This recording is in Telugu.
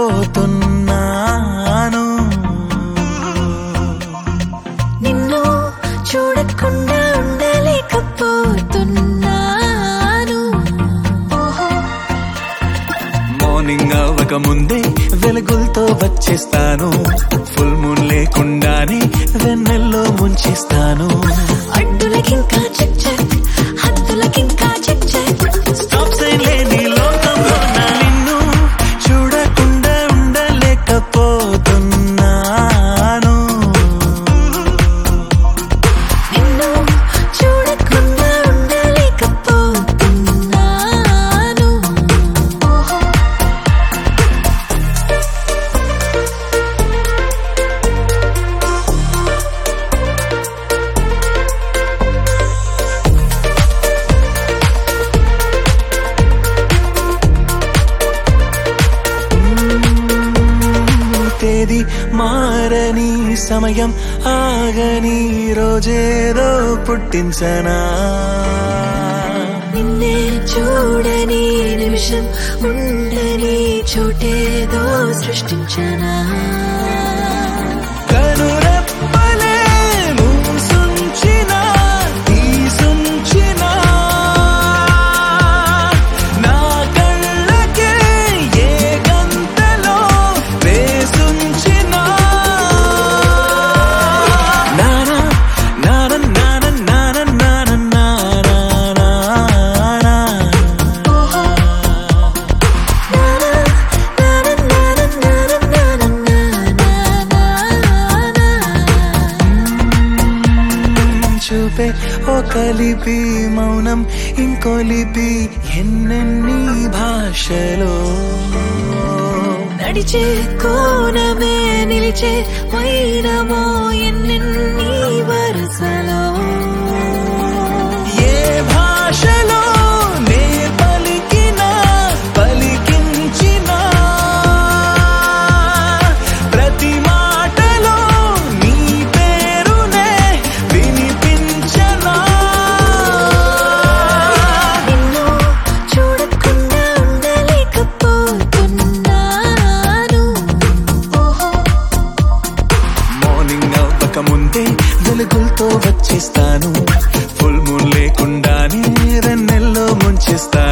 ఉండలేకపోతున్నాను నిన్ను చూడకుండా ఉండలేకపోతున్నాను ఓహో మార్నింగ్ అవ్వక ముందే వెలుగులతో వచ్చేస్తాను ఫుల్ మూన్ లేకుండానే వెన్నెల్లో ముంచేస్తాను అడ్డులకింకా చెక్ చెక్ హద్దులకింకా చెక్ చెక్ స్టాప్ సైన్ లేని లోకంలో నా నిన్ను చూడకుండా ఉండలేకపోతున్నాను నిన్ను చూడకుండా ఉండలేకపోతున్నాను ఓహో తేదీ మారని సమయం ఆగని రోజేదో పుట్టించనా నిన్నే చూడని నిమిషం ఉండని చోటేదో సృష్టించనా కనురెప్పలే మూసుంచిన తీసుంచిన నా కళ్ళకే ఏ గంతలో వేసుంచిన నానా నాన నాన నాన నాన నాన నానా ఓహో నానా నానా నానా నానా నానా నానా చూపే ఓ కలిపి మౌనం ఇంకో లిపి ఎన్నెన్ని భాషలో నడిచే కోణమే నిలిచే వైనమో ఎన్నెన్ని వరసలో ఏ భాషలో నే పలికినా పలికించినా ప్రతి మాటలో నీ పేరునే వినిపించనా నిన్ను చూడకుండా ఉండలేకపోతున్నాను ఓహో మార్నింగ్ అవ్వక ముందే వెలుగులతో వచ్చేస్తాను ఫుల్ మూన్ లేకుండానే రెన్నెల్లో ముంచేస్తాను